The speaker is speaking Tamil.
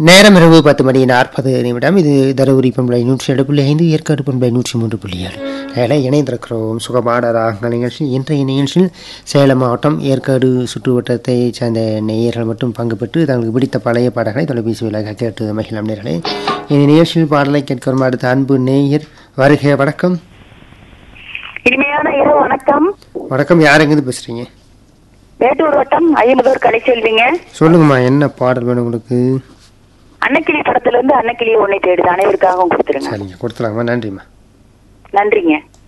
நேரம் இரவு பத்து மணி நாற்பது நிமிடம் இது தருமபுரி பண்பலை நூற்றி ஏழு புள்ளி ஐந்து ஏற்காடு பண்பலை நூற்றி மூன்று புள்ளி ஏழு அதில் இணைந்திருக்கிறோம் சுகமான ராகங்கள் நிகழ்ச்சி இன்றைய நிகழ்ச்சியில் சேலம் மாவட்டம் ஏற்காடு சுற்றுவட்டத்தை சார்ந்த நேயர்கள் மட்டும் பங்கு பெற்று தங்களுக்கு பிடித்த பழைய பாடல்களை தொலைபேசி விலக கேட்டு மகிழம் நேர்களே இந்த நிகழ்ச்சியில் பாடலை கேட்கிறோம் அடுத்த அன்பு நேயர் வருக வணக்கம் இனிமையான இரவு வணக்கம் வணக்கம் யார் எங்கிருந்து பேசுறீங்க மேட்டூர் வட்டம் ஐம்பதோர் கலைச்செல்விங்க சொல்லுங்கம்மா என்ன பாடல் வேணும் உங்களுக்கு அன்னக்கிளி படத்துல இருந்து அன்னக்கிளி உன்னை தேடுது அனைவருக்காகவும் கொடுத்துருங்க சரிங்க கொடுத்துலாங்கம்மா நன்றிம்மா நன்றிங்க